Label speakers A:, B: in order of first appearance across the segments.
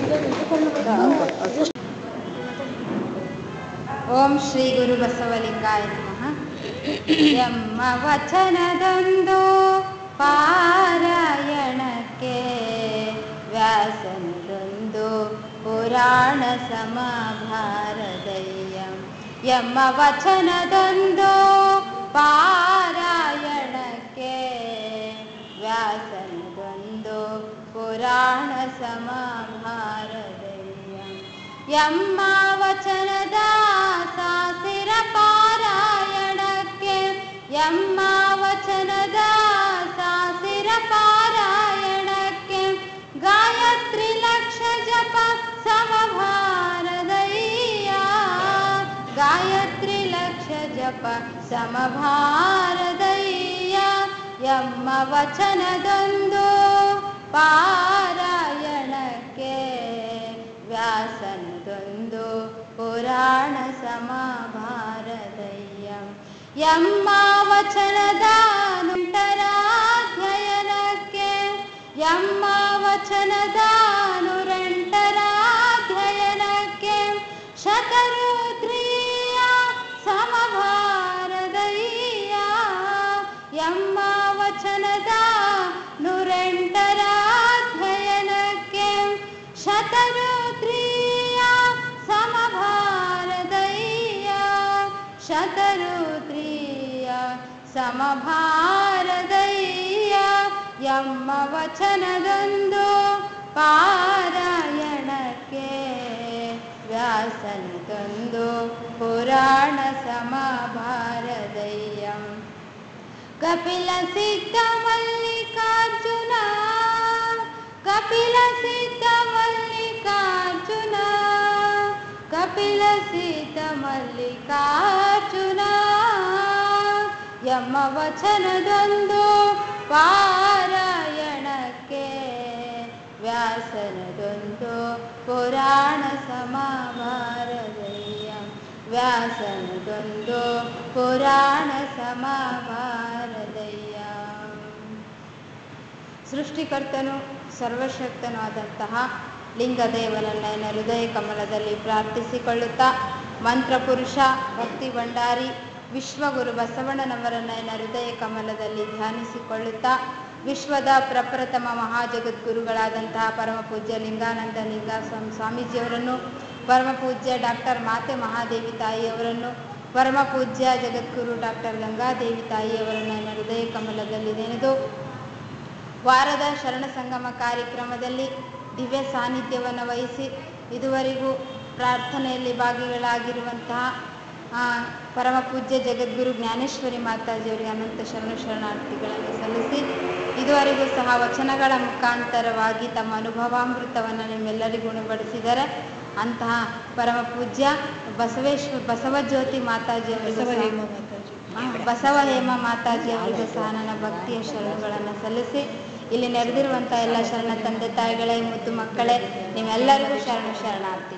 A: ಓಂ ಶ್ರೀ ಗುರು ಬಸವಲಿಂಗಾಯ ನಮಃ ಎಮ್ಮ ವಚನದೊಂದು ಪಾರಾಯಣಕ್ಕೆ ವ್ಯಾಸನದೊಂದು ಪುರಾಣ ಸಮಭಾರದಯ್ಯ ಎಮ್ಮ ವಚನದೊಂದು ಪಾರಾಯಣಕ್ಕೆ ವ್ಯಾಸನದೊಂದು ಪುರಾಣ ಸಮಭಾರದಯ್ಯ ಎಮ್ಮ ವಚನದ ಸಾಸಿರ ಪಾರಾಯಣಕ್ಕೆ ಎಮ್ಮ ವಚನದ ಸಾಸಿರ ಪಾರಾಯಣಕ್ಕೆ ಗಾಯತ್ರಿ ಲಕ್ಷ ಜಪ ಸಮಭಾರದಯ್ಯ ಗಾಯತ್ರಿ ಲಕ್ಷ ಜಪ ಸಮಭಾರದಯ್ಯ ಎಮ್ಮ ವಚನದೊಂದು ಪಾರಾಯಣಕ್ಕೆ ವ್ಯಾಸನದೊಂದು ಪುರಾಣ ಸಮಭಾರದಯ್ಯ ಎಮ್ಮ ವಚನದ ನುಂಟರಾಧ್ಯಯನಕ್ಕೆ ಎಮ್ಮ ವಚನದ ನುರಂಟರಾಧ್ಯಯನಕ್ಕೆ ಶತರುದ್ರಿಯ ಸಮಭಾರದಯ್ಯ ಎಮ್ಮ ವಚನದ ನುರಂಟರಾಧ್ಯಯನಕ್ಕೆ ಶತರುದ್ರಿಯ ಸಮಭಾರದಯ್ಯ ಶತರುದ್ರಿಯ ಸಮಭಾರದಯ್ಯ ಎಮ್ಮ ವಚನದೊಂದು ಪಾರಾಯಣಕ್ಕೆ ವ್ಯಾಸನದೊಂದು ಪುರಾಣ ಸಮಭಾರದಯ್ಯ ಕಪಿಲ ಸಿದ್ಧ ಮಲ್ಲಿಕಾರ್ಜುನ ಕಪಿಲ ಸಿದ್ಧ ಮಲ್ಲಿಕಾರ್ಜುನ ಕಪಿಲ ಸಿದ್ಧ ಮಲ್ಲಿಕಾರ್ಜುನ ಎಮ್ಮ ವಚನದೊಂದು ಪಾರಾಯಣಕ್ಕೆ ವ್ಯಾಸನದೊಂದು ಪುರಾಣ ಸಮಭಾರದಯ್ಯ ವ್ಯಾಸನದೊಂದು ಪುರಾಣ ಸಮಭಾರದಯ್ಯ ಸೃಷ್ಟಿಕರ್ತನು ಸರ್ವಶಕ್ತನೂ ಆದಂತಹ ಲಿಂಗದೇವನನ್ನ ಹೃದಯ ಕಮಲದಲ್ಲಿ ಪ್ರಾರ್ಥಿಸಿಕೊಳ್ಳುತ್ತಾ ಮಂತ್ರಪುರುಷ ಭಕ್ತಿ ಭಂಡಾರಿ ವಿಶ್ವಗುರು ಬಸವಣ್ಣನವರನ್ನ ಹೃದಯ ಕಮಲದಲ್ಲಿ ಧ್ಯಾನಿಸಿಕೊಳ್ಳುತ್ತಾ ವಿಶ್ವದ ಪ್ರಪ್ರಥಮ ಮಹಾಜಗದ್ಗುರುಗಳಾದಂತಹ ಪರಮ ಪೂಜ್ಯ ಲಿಂಗಾನಂದ ಲಿಂಗ ಸ್ವಾಮಿ ಸ್ವಾಮೀಜಿಯವರನ್ನು ಪರಮ ಪೂಜ್ಯ ಡಾಕ್ಟರ್ ಮಾತೆ ಮಹಾದೇವಿ ತಾಯಿಯವರನ್ನು ಪರಮ ಪೂಜ್ಯ ಜಗದ್ಗುರು ಡಾಕ್ಟರ್ ಗಂಗಾದೇವಿ ತಾಯಿಯವರನ್ನು ಹೃದಯ ಕಮಲದಲ್ಲಿ ನೆನೆದು ವಾರದ ಶರಣ ಸಂಗಮ ಕಾರ್ಯಕ್ರಮದಲ್ಲಿ ದಿವ್ಯ ಸಾನ್ನಿಧ್ಯವನ್ನು ವಹಿಸಿ ಇದುವರೆಗೂ ಪ್ರಾರ್ಥನೆಯಲ್ಲಿ ಭಾಗಿಗಳಾಗಿರುವಂತಹ ಆ, ಪರಮ ಪೂಜ್ಯ ಜಗದ್ಗುರು ಜ್ಞಾನೇಶ್ವರಿ ಮಾತಾಜಿಯವರಿಗೆ ಅನಂತ ಶರಣ ಶರಣಾರ್ಥಿಗಳನ್ನು ಸಲ್ಲಿಸಿ ಇದುವರೆಗೂ ಸಹ ವಚನಗಳ ಮುಖಾಂತರವಾಗಿ ತಮ್ಮ ಅನುಭವಾಮೃತವನ್ನು ನಿಮ್ಮೆಲ್ಲರಿಗೂ ಉಣಬಡಿಸಿದರೆ ಅಂತಹ ಪರಮ ಪೂಜ್ಯ ಬಸವೇಶ್ವ ಬಸವಜ್ಯೋತಿ ಮಾತಾಜಿಯವರಿಗೂ ಸಹ ಆ, ಬಸವ ಹೇಮ ಮಾತಾಜಿ ಅವರಿಗೂ ಸಹ ನನ್ನ ಭಕ್ತಿಯ ಶರಣಗಳನ್ನು ಸಲ್ಲಿಸಿ ಇಲ್ಲಿ ನೆರೆದಿರುವಂಥ ಎಲ್ಲ ಶರಣ ತಂದೆ ತಾಯಿಗಳೇ ಮುದ್ದು ಮಕ್ಕಳೇ ನೀವೆಲ್ಲರಿಗೂ ಶರಣ ಶರಣಾರ್ಥಿ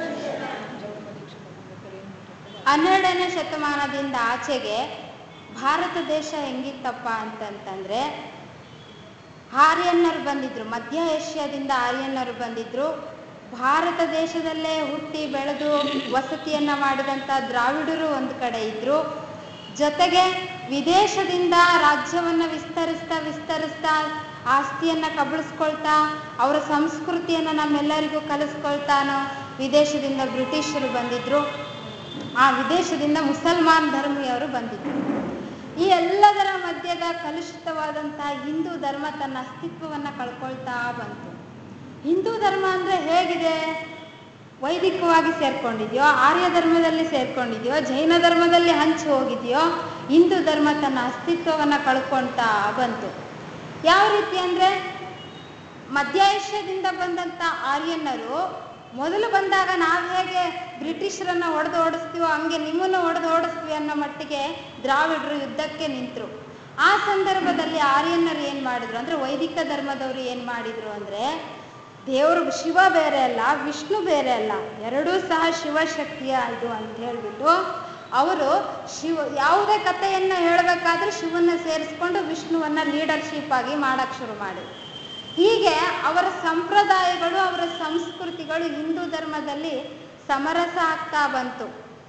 A: ಹನ್ನೆರಡನೇ ಶತಮಾನದಿಂದ ಆಚೆಗೆ ಭಾರತ ದೇಶ ಹೆಂಗಿತ್ತಪ್ಪ ಅಂತಂತಂದ್ರೆ ಆರ್ಯನ್ನರು ಬಂದಿದ್ರು ಮಧ್ಯ ಏಷ್ಯಾದಿಂದ ಆರ್ಯನ್ನರು ಬಂದಿದ್ರು ಭಾರತ ದೇಶದಲ್ಲೇ ಹುಟ್ಟಿ ಬೆಳೆದು ವಸತಿಯನ್ನ ಮಾಡಿದಂಥ ದ್ರಾವಿಡರು ಒಂದು ಕಡೆ ಇದ್ರು ಜೊತೆಗೆ ವಿದೇಶದಿಂದ ರಾಜ್ಯವನ್ನ ವಿಸ್ತರಿಸ್ತಾ ವಿಸ್ತರಿಸ್ತಾ ಆಸ್ತಿಯನ್ನ ಕಬಳಿಸ್ಕೊಳ್ತಾ ಅವರ ಸಂಸ್ಕೃತಿಯನ್ನ ನಮ್ಮೆಲ್ಲರಿಗೂ ಕಲಿಸ್ಕೊಳ್ತಾನೋ ವಿದೇಶದಿಂದ ಬ್ರಿಟಿಷರು ಬಂದಿದ್ರು ಆ ವಿದೇಶದಿಂದ ಮುಸಲ್ಮಾನ್ ಧರ್ಮೀಯರು ಬಂದಿದ್ರು ಈ ಎಲ್ಲದರ ಮಧ್ಯದ ಕಲುಷಿತವಾದಂತಹ ಹಿಂದೂ ಧರ್ಮ ತನ್ನ ಅಸ್ತಿತ್ವವನ್ನ ಕಳ್ಕೊಳ್ತಾ ಬಂತು ಹಿಂದೂ ಧರ್ಮ ಅಂದ್ರೆ ಹೇಗಿದೆ ವೈದಿಕವಾಗಿ ಸೇರ್ಕೊಂಡಿದ್ಯೋ ಆರ್ಯ ಧರ್ಮದಲ್ಲಿ ಸೇರ್ಕೊಂಡಿದ್ಯೋ ಜೈನ ಧರ್ಮದಲ್ಲಿ ಹಂಚಿ ಹೋಗಿದೆಯೋ ಹಿಂದೂ ಧರ್ಮ ತನ್ನ ಅಸ್ತಿತ್ವವನ್ನ ಕಳ್ಕೊಳ್ತಾ ಬಂತು ಯಾವ ರೀತಿ ಅಂದ್ರೆ ಮಧ್ಯ ಏಷ್ಯಾದಿಂದ ಬಂದಂತ ಆರ್ಯನ್ನರು ಮೊದಲು ಬಂದಾಗ ನಾವು ಹೇಗೆ ಬ್ರಿಟಿಷರನ್ನ ಹೊಡೆದು ಓಡಿಸ್ತೀವೋ ಹಂಗೆ ನಿಮ್ಮನ್ನು ಹೊಡೆದು ಓಡಿಸ್ತೀವಿ ಅನ್ನೋ ಮಟ್ಟಿಗೆ ದ್ರಾವಿಡರು ಯುದ್ಧಕ್ಕೆ ನಿಂತರು ಆ ಸಂದರ್ಭದಲ್ಲಿ ಆರ್ಯನ್ನರು ಏನ್ ಮಾಡಿದ್ರು ಅಂದ್ರೆ ವೈದಿಕ ಧರ್ಮದವರು ಏನ್ ಮಾಡಿದ್ರು ಅಂದ್ರೆ ದೇವರು ಶಿವ ಬೇರೆ ಅಲ್ಲ ವಿಷ್ಣು ಬೇರೆ ಅಲ್ಲ ಎರಡೂ ಸಹ ಶಿವಶಕ್ತಿಯ ಇದು ಅಂತ ಹೇಳ್ಬಿಟ್ಟು ಅವರು ಶಿವ ಯಾವುದೇ ಕಥೆಯನ್ನ ಹೇಳಬೇಕಾದ್ರೂ ಶಿವನ್ನ ಸೇರಿಸ್ಕೊಂಡು ವಿಷ್ಣುವನ್ನ ಲೀಡರ್ಶಿಪ್ ಆಗಿ ಮಾಡಕ್ ಶುರು ಮಾಡಿದ್ರು ಹೀಗೆ ಅವರ ಸಂಪ್ರದಾಯ ಸಂಪ್ರದಾಯಗಳು ಅವರ ಸಂಸ್ಕೃತಿಗಳು ಹಿಂದೂ ಧರ್ಮದಲ್ಲಿ ಸಮರಸ ಆಗ್ತಾ ಬಂತು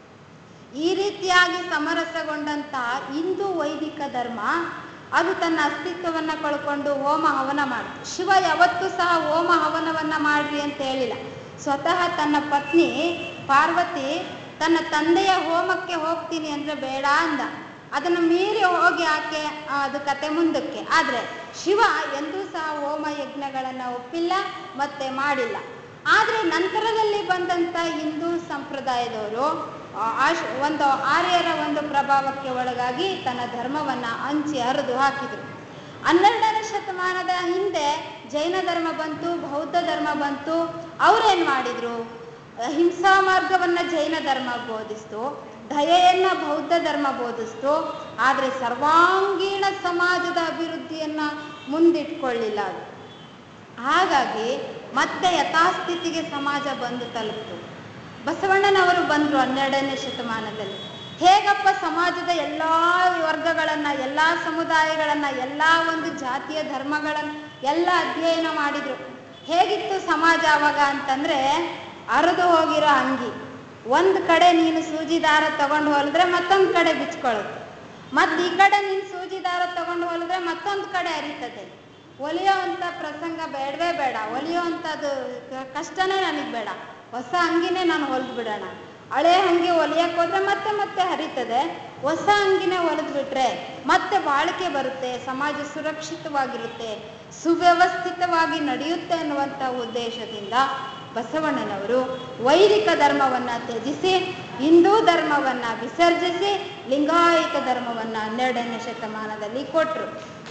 A: ಈ ರೀತಿಯಾಗಿ ಸಮರಸಗೊಂಡಂತಹ ಹಿಂದೂ ವೈದಿಕ ಧರ್ಮ ಅದು ತನ್ನ ಅಸ್ತಿತ್ವವನ್ನ ಕಳ್ಕೊಂಡು ಹೋಮ ಹವನ ಮಾಡಿತು ಶಿವ ಯಾವತ್ತೂ ಸಹ ಹೋಮ ಹವನವನ್ನ ಮಾಡ್ರಿ ಅಂತ ಹೇಳಿಲ್ಲ ಸ್ವತಃ ತನ್ನ ಪತ್ನಿ ಪಾರ್ವತಿ ತನ್ನ ತಂದೆಯ ಹೋಮಕ್ಕೆ ಹೋಗ್ತೀನಿ ಅಂದ್ರೆ ಬೇಡ ಅಂದ ಅದನ್ನು ಮೀರಿ ಹೋಗಿ ಆಕೆ ಆ, ಅದು ಕತೆ ಮುಂದಕ್ಕೆ ಆದ್ರೆ ಶಿವ ಎಂದೂ ಸಹ ಹೋಮ ಯಜ್ಞಗಳನ್ನ ಒಪ್ಪಿಲ್ಲ ಮತ್ತೆ ಮಾಡಿಲ್ಲ ಆದ್ರೆ ನಂತರದಲ್ಲಿ ಬಂದಂತ ಹಿಂದೂ ಸಂಪ್ರದಾಯದವರು ಆ, ಆಶ್- ಒಂದು ಆರ್ಯರ ಒಂದು ಪ್ರಭಾವಕ್ಕೆ ಒಳಗಾಗಿ ತನ್ನ ಧರ್ಮವನ್ನ ಹಂಚಿ ಹರಿದು ಹಾಕಿದ್ರು ಹನ್ನೆರಡನೇ ಶತಮಾನದ ಹಿಂದೆ ಜೈನ ಧರ್ಮ ಬಂತು ಬೌದ್ಧ ಧರ್ಮ ಬಂತು ಅವ್ರೇನ್ ಮಾಡಿದ್ರು ಹಿಂಸಾ ಮಾರ್ಗವನ್ನ ಜೈನ ಧರ್ಮ ಬೋಧಿಸ್ತು ದಯೆಯನ್ನ ಬೌದ್ಧ ಧರ್ಮ ಬೋಧಿಸ್ತು ಆದ್ರೆ ಸರ್ವಾಂಗೀಣ ಸಮಾಜದ ಅಭಿವೃದ್ಧಿಯನ್ನ ಮುಂದಿಟ್ಕೊಳ್ಳಿಲ್ಲ ಅದು ಹಾಗಾಗಿ ಮತ್ತೆ ಯಥಾಸ್ಥಿತಿಗೆ ಸಮಾಜ ಬಂದು ತಲುಪಿತು ಬಸವಣ್ಣನವರು ಬಂದ್ರು ಹನ್ನೆರಡನೇ ಶತಮಾನದಲ್ಲಿ ಹೇಗಪ್ಪ ಸಮಾಜದ ಎಲ್ಲಾ ವರ್ಗಗಳನ್ನ ಎಲ್ಲಾ ಸಮುದಾಯಗಳನ್ನ ಎಲ್ಲಾ ಒಂದು ಜಾತಿಯ ಧರ್ಮಗಳನ್ನ ಎಲ್ಲ ಅಧ್ಯಯನ ಮಾಡಿದ್ರು ಹೇಗಿತ್ತು ಸಮಾಜ ಅವಾಗ ಅಂತಂದ್ರೆ ಅರಿದು ಹೋಗಿರೋ ಅಂಗಿ ಒಂದ್ ಕಡೆ ನೀನು ಸೂಜಿ ದಾರ ತಗೊಂಡು ಹೊಲಿದ್ರೆ ಮತ್ತೊಂದ್ ಕಡೆ ಬಿಚ್ಕೊಳ್ಳುತ್ತೆ ಮತ್ ಈ ಕಡೆ ನೀನು ಸೂಜಿ ದಾರ ತಗೊಂಡು ಹೊಲಿದ್ರೆ ಮತ್ತೊಂದ್ ಕಡೆ ಅರಿತದೆ ಹೊಲಿಯೋವಂಥ ಪ್ರಸಂಗ ಬೇಡವೇ ಬೇಡ ಹೊಲಿಯೋವಂಥದ್ದು ಕ- ಕಷ್ಟನೇ ನನಗೆ ಬೇಡ ಹೊಸ ಅಂಗಿನೇ ನಾನು ಹೊಲ್ದು ಬಿಡೋಣ ಹಳೆ ಅಂಗಿ ಹೊಲಿಯಕ್ಕೆ ಹೋದ್ರೆ ಮತ್ತೆ ಮತ್ತೆ ಹರಿತದೆ ಹೊಸ ಅಂಗಿನೇ ಹೊಲಿದು ಬಿಟ್ರೆ ಮತ್ತೆ ಬಾಳಿಕೆ ಬರುತ್ತೆ ಸಮಾಜ ಸುರಕ್ಷಿತವಾಗಿರುತ್ತೆ ಸುವ್ಯವಸ್ಥಿತವಾಗಿ ನಡೆಯುತ್ತೆ ಅನ್ನುವಂಥ ಉದ್ದೇಶದಿಂದ ಬಸವಣ್ಣನವರು ವೈದಿಕ ಧರ್ಮವನ್ನ ತ್ಯಜಿಸಿ ಹಿಂದೂ ಧರ್ಮವನ್ನ ವಿಸರ್ಜಿಸಿ ಲಿಂಗಾಯತ ಧರ್ಮವನ್ನ ಹನ್ನೆರಡನೇ ಶತಮಾನದಲ್ಲಿ ಕೊಟ್ರು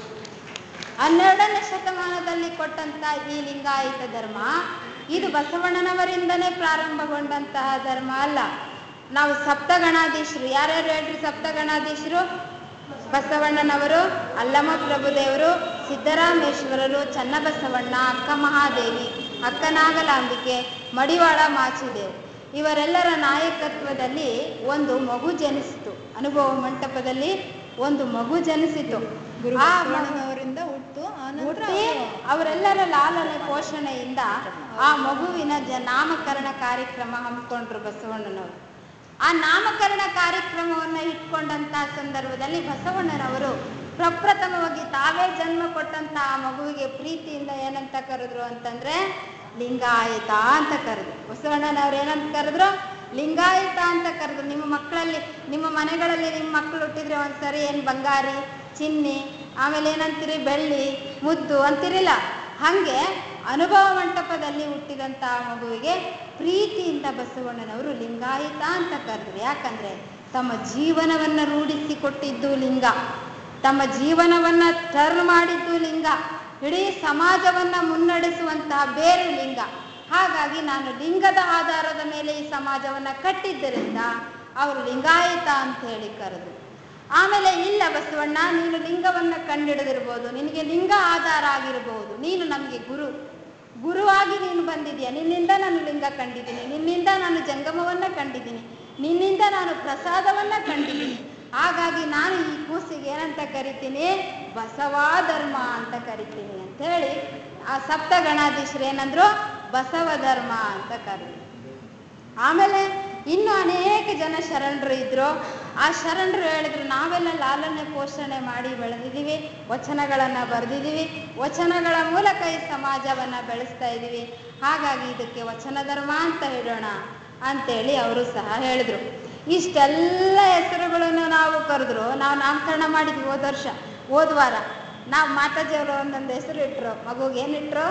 A: ಹನ್ನೆರಡನೇ ಶತಮಾನದಲ್ಲಿ ಕೊಟ್ಟಂತ ಈ ಲಿಂಗಾಯತ ಧರ್ಮ ಇದು ಬಸವಣ್ಣನವರಿಂದನೇ ಪ್ರಾರಂಭಗೊಂಡಂತಹ ಧರ್ಮ ಅಲ್ಲ ನಾವು ಸಪ್ತಗಣಾಧೀಶರು ಯಾರ್ಯಾರು ಹೇಳ್ರಿ ಸಪ್ತಗಣಾಧೀಶರು ಬಸವಣ್ಣನವರು ಅಲ್ಲಮ ಪ್ರಭುದೇವರು ಸಿದ್ದರಾಮೇಶ್ವರರು ಚನ್ನಬಸವಣ್ಣ ಅಕ್ಕ ಮಹಾದೇವಿ ಅಕ್ಕ ನಾಗಲಾಂಬಿಕೆ ಮಡಿವಾಳ ಮಾಚಿದೇವ್ ಇವರೆಲ್ಲರ ನಾಯಕತ್ವದಲ್ಲಿ ಒಂದು ಮಗು ಜನಿಸಿತು ಅನುಭವ ಮಂಟಪದಲ್ಲಿ ಒಂದು ಮಗು ಜನಿಸಿತು
B: ಗುರು
A: ಆ
B: ಬಸವಣ್ಣನವರಿಂದ ಹುಟ್ಟು ಆನಂತರ
A: ಹುಟ್ಟಿ ಅವರೆಲ್ಲರ ಲಾಲನೆ ಪೋಷಣೆಯಿಂದ ಆ ಮಗುವಿನ ಜ ನಾಮಕರಣ ಕಾರ್ಯಕ್ರಮ ಹಮ್ಮಿಕೊಂಡ್ರು ಬಸವಣ್ಣನವರು ಆ ನಾಮಕರಣ ಕಾರ್ಯಕ್ರಮವನ್ನ ಇಟ್ಕೊಂಡಂತಹ ಸಂದರ್ಭದಲ್ಲಿ ಬಸವಣ್ಣನವರು ಪ್ರಪ್ರಥಮವಾಗಿ ತಾವೇ ಜನ್ಮ ಕೊಟ್ಟಂತ ಆ ಮಗುವಿಗೆ ಪ್ರೀತಿಯಿಂದ ಏನಂತ ಕರೆದ್ರು ಅಂತಂದ್ರೆ ಲಿಂಗಾಯತ ಅಂತ ಕರೆದ್ರು ಬಸವಣ್ಣನವ್ರು ಏನಂತ ಕರೆದ್ರು ಲಿಂಗಾಯತ ಅಂತ ಕರೆದ್ರು ನಿಮ್ಮ ಮಕ್ಕಳಲ್ಲಿ ನಿಮ್ಮ ಮನೆಗಳಲ್ಲಿ ನಿಮ್ಮ ಮಕ್ಕಳು ಹುಟ್ಟಿದ್ರೆ ಒಂದ್ಸರಿ ಏನ್ ಬಂಗಾರಿ ಚಿನ್ನಿ ಆಮೇಲೆ ಏನಂತೀರಿ ಬೆಳ್ಳಿ ಮುದ್ದು ಅಂತಿರಿಲ್ಲ ಹಂಗೆ ಅನುಭವ ಮಂಟಪದಲ್ಲಿ ಹುಟ್ಟಿದಂತ ಮಗುವಿಗೆ ಪ್ರೀತಿಯಿಂದ ಬಸವಣ್ಣನವರು ಲಿಂಗಾಯತ ಅಂತ ಕರೆದ್ರು ಯಾಕಂದ್ರೆ ತಮ್ಮ ಜೀವನವನ್ನ ರೂಢಿಸಿಕೊಟ್ಟಿದ್ದು ಲಿಂಗ ತಮ್ಮ ಜೀವನವನ್ನ ಟರ್ನ್ ಮಾಡಿದ್ದು ಲಿಂಗ ಇಡೀ ಸಮಾಜವನ್ನ ಮುನ್ನಡೆಸುವಂತಹ ಬೇರೆ ಲಿಂಗ ಹಾಗಾಗಿ ನಾನು ಲಿಂಗದ ಆಧಾರದ ಮೇಲೆ ಈ ಸಮಾಜವನ್ನ ಕಟ್ಟಿದ್ದರಿಂದ ಅವರು ಲಿಂಗಾಯತ ಅಂತ ಹೇಳಿ ಕರೆದ್ರು ಆಮೇಲೆ ಇಲ್ಲ ಬಸವಣ್ಣ ನೀನು ಲಿಂಗವನ್ನ ಕಂಡಿಡಿದಿರ್ಬೋದು ನಿನಗೆ ಲಿಂಗ ಆಧಾರ ಆಗಿರಬಹುದು ನೀನು ನಮಗೆ ಗುರು ಗುರುವಾಗಿ ನೀನು ಬಂದಿದ್ಯಾ ನಿನ್ನಿಂದ ನಾನು ಲಿಂಗ ಕಂಡಿದ್ದೀನಿ ನಿನ್ನಿಂದ ನಾನು ಜಂಗಮವನ್ನ ಕಂಡಿದ್ದೀನಿ ನಿನ್ನಿಂದ ನಾನು ಪ್ರಸಾದವನ್ನ ಕಂಡಿದ್ದೀನಿ ಹಾಗಾಗಿ ನಾನು ಈ ಕೂಸಿಗೆ ಏನಂತ ಕರಿತೀನಿ ಬಸವಾ ಧರ್ಮ ಅಂತ ಕರಿತೀನಿ ಅಂತ ಹೇಳಿ ಆ ಸಪ್ತ ಗಣಾಧೀಶರು ಏನಂದ್ರು ಬಸವ ಧರ್ಮ ಅಂತ ಕರೆದ್ರು ಆಮೇಲೆ ಇನ್ನು ಅನೇಕ ಜನ ಶರಣರು ಇದ್ರು ಆ ಶರಣರು ಹೇಳಿದ್ರು ನಾವೆಲ್ಲ ಲಾಲನೆ ಪೋಷಣೆ ಮಾಡಿ ಬೆಳೆದಿದ್ದೀವಿ ವಚನಗಳನ್ನ ಬರೆದಿದ್ದೀವಿ ವಚನಗಳ ಮೂಲಕ ಈ ಸಮಾಜವನ್ನ ಬೆಳೆಸ್ತಾ ಇದ್ದೀವಿ ಹಾಗಾಗಿ ಇದಕ್ಕೆ ವಚನ ಧರ್ಮ ಅಂತ ಹೇಳೋಣ ಅಂತೇಳಿ ಅವರು ಸಹ ಹೇಳಿದ್ರು ಇಷ್ಟೆಲ್ಲ ಹೆಸರುಗಳನ್ನು ನಾವು ಕರೆದ್ರು ನಾವು ನಾಮಕರಣ ಮಾಡಿದ್ವಿ ಹೋದ ವರ್ಷ ಹೋದ ವಾರ ನಾವು ಮಾತಾಜಿಯವರು ಒಂದೊಂದು ಹೆಸರು ಇಟ್ರು ಮಗುಗೆ ಏನಿಟ್ರು